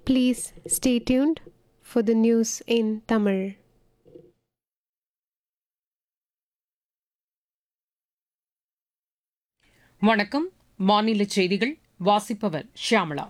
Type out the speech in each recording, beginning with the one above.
Please stay tuned for the news in Tamil. வணக்கம் மாநில செய்திகள் வாசிப்பவர் ஷியாமளா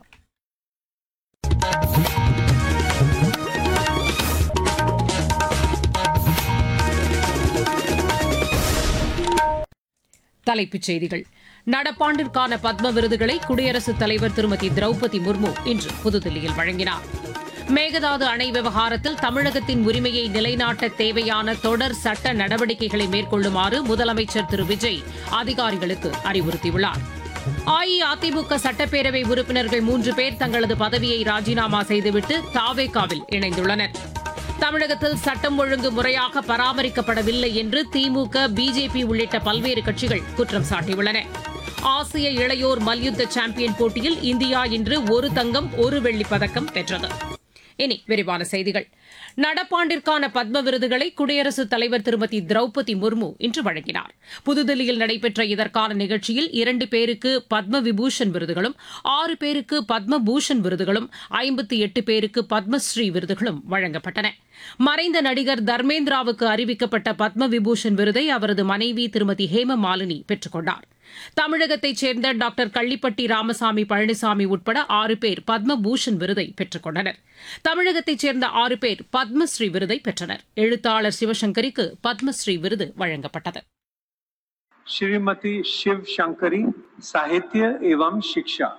தலைப்புச் செய்திகள் நடப்பாண்டிற்கான பத்ம விருதுகளை குடியரசுத் தலைவர் திருமதி திரௌபதி முர்மு இன்று புதுதில்லியில் வழங்கினார் மேகதாது அணை விவகாரத்தில் தமிழகத்தின் உரிமையை நிலைநாட்ட தேவையான தொடர் சட்ட நடவடிக்கைகளை மேற்கொள்ளுமாறு முதலமைச்சர் திரு விஜய் அதிகாரிகளுக்கு அறிவுறுத்தியுள்ளார் அஇஅதிமுக சட்டப்பேரவை உறுப்பினர்கள் மூன்று பேர் தங்களது பதவியை ராஜினாமா செய்துவிட்டு தாவேகாவில் இணைந்துள்ளனர் தமிழகத்தில் சட்டம் ஒழுங்கு முறையாக பராமரிக்கப்படவில்லை என்று திமுக பிஜேபி உள்ளிட்ட பல்வேறு கட்சிகள் குற்றம் சாட்டியுள்ளன ஆசிய இளையோர் மல்யுத்த சாம்பியன் போட்டியில் இந்தியா இன்று ஒரு தங்கம் ஒரு வெள்ளிப் பதக்கம் வென்றது இனி விரிவான செய்திகள் நடப்பாண்டிற்கான பத்ம விருதுகளை குடியரசுத் தலைவர் திருமதி திரௌபதி முர்மு இன்று வழங்கினார் புதுதில்லியில் நடைபெற்ற இதற்கான நிகழ்ச்சியில் இரண்டு பேருக்கு பத்ம விபூஷன் விருதுகளும் ஆறு பேருக்கு பத்ம பூஷன் விருதுகளும் ஐம்பத்தி எட்டு பேருக்கு பத்மஸ்ரீ விருதுகளும் வழங்கப்பட்டன மறைந்த நடிகர் தர்மேந்திராவுக்கு அறிவிக்கப்பட்ட பத்ம விபூஷன் விருதை அவரது மனைவி திருமதி ஹேம மாலினி பெற்றுக் கொண்டார் தமிழகத்தைச் சேர்ந்த டாக்டர் கள்ளிப்பட்டி ராமசாமி பழனிசாமி உட்பட ஆறு பேர் பத்ம பூஷன் விருதை பெற்றுக் கொண்டனர் தமிழகத்தைச் சேர்ந்த ஆறு பேர் பத்மஸ்ரீ விருதை பெற்றனர் எழுத்தாளர் சிவசங்கரிக்கு பத்மஸ்ரீ விருது வழங்கப்பட்டது श्रीमती शिव शंकरी साहित्य एवं शिक्षा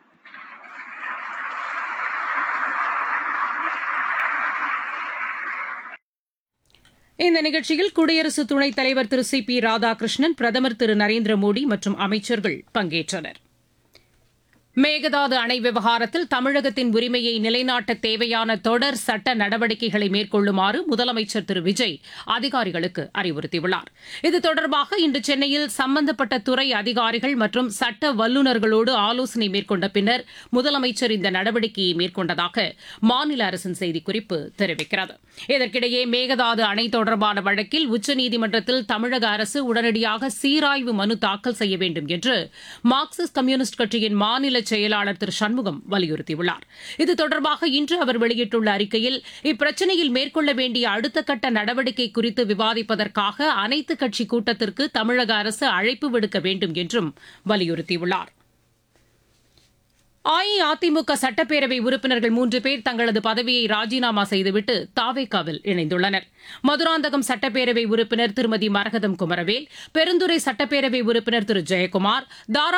இந்த நிகழ்ச்சியில் குடியரசு துணைத் தலைவர் திரு சி பி ராதாகிருஷ்ணன் பிரதமர் திரு நரேந்திர மோடி மற்றும் அமைச்சர்கள் பங்கேற்றனர் மேகதாது அணை விவகாரத்தில் தமிழகத்தின் உரிமையை நிலைநாட்ட தேவையான தொடர் சட்ட நடவடிக்கைகளை மேற்கொள்ளுமாறு முதலமைச்சர் திரு விஜய் அதிகாரிகளுக்கு அறிவுறுத்தியுள்ளார் இது தொடர்பாக இன்று சென்னையில் சம்பந்தப்பட்ட துறை அதிகாரிகள் மற்றும் சட்ட வல்லுநர்களோடு ஆலோசனை மேற்கொண்ட பின்னர் முதலமைச்சர் இந்த நடவடிக்கையை மேற்கொண்டதாக மாநில அரசின் செய்திக்குறிப்பு தெரிவிக்கிறது இதற்கிடையே மேகதாது அணை தொடர்பான வழக்கில் உச்சநீதிமன்றத்தில் தமிழக அரசு உடனடியாக சீராய்வு மனு தாக்கல் செய்ய வேண்டும் என்று மார்க்சிஸ்ட் கம்யூனிஸ்ட் கட்சியின் மாநில செயலாளர் திரு சண்முகம் வலியுறுத்தியுள்ளார் இது தொடர்பாக இன்று அவர் வெளியிட்டுள்ள அறிக்கையில் இப்பிரச்சினையில் மேற்கொள்ள வேண்டிய அடுத்த கட்ட நடவடிக்கை குறித்து விவாதிப்பதற்காக அனைத்துக் கட்சி கூட்டத்திற்கு தமிழக அரசு அழைப்பு விடுக்க வேண்டும் என்றும் வலியுறுத்தியுள்ளார் அஇஅதிமுக சட்டப்பேரவை உறுப்பினர்கள் மூன்று பேர் தங்களது பதவியை ராஜினாமா செய்துவிட்டு தாவேகாவில் இணைந்துள்ளனர் மதுராந்தகம் சட்டப்பேரவை உறுப்பினர் திருமதி மரகதம் குமரவேல் பெருந்துறை சட்டப்பேரவை உறுப்பினர் திரு ஜெயக்குமார் தாரா